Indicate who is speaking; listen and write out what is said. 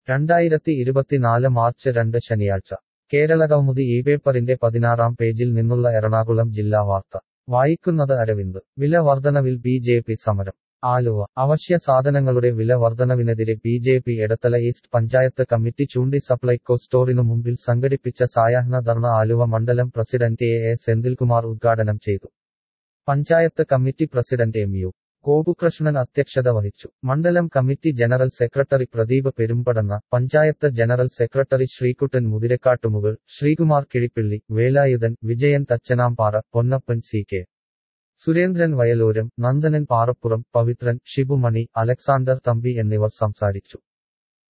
Speaker 1: രണ്ടായിരത്തി ഇരുപത്തിനാല് മാർച്ച് രണ്ട് ശനിയാഴ്ച കേരള കൗമുദി ഈ പേപ്പറിന്റെ പതിനാറാം പേജിൽ നിന്നുള്ള എറണാകുളം ജില്ലാ വാർത്ത വായിക്കുന്നത് അരവിന്ദ് വില വർധനവിൽ ബി ജെ പി സമരം ആലുവ അവശ്യ സാധനങ്ങളുടെ വില വർധനവിനെതിരെ B J P Edathala east panchayat committee Choondy Supplyco സ്റ്റോറിനു മുമ്പിൽ സംഘടിപ്പിച്ച സായാഹ്ന ധർണ ആലുവ മണ്ഡലം പ്രസിഡന്റ് എ എ സെന്തിൽകുമാർ ഉദ്ഘാടനം ചെയ്തു panchayat committee president M U Gopukrishnan അധ്യക്ഷത വഹിച്ചു മണ്ഡലം committee general secretary Pradeep Perumbadanna panchayat general secretary Sreekuttan Muthirakattumukal Sreekumar Kizhippilly Velayudhan Vijayan Thachanampara Ponnappan C K Surendran Vayaloram Nandanan Parappuram Pavithran Shibumani Alexander Thampi എന്നിവർ സംസാരിച്ചു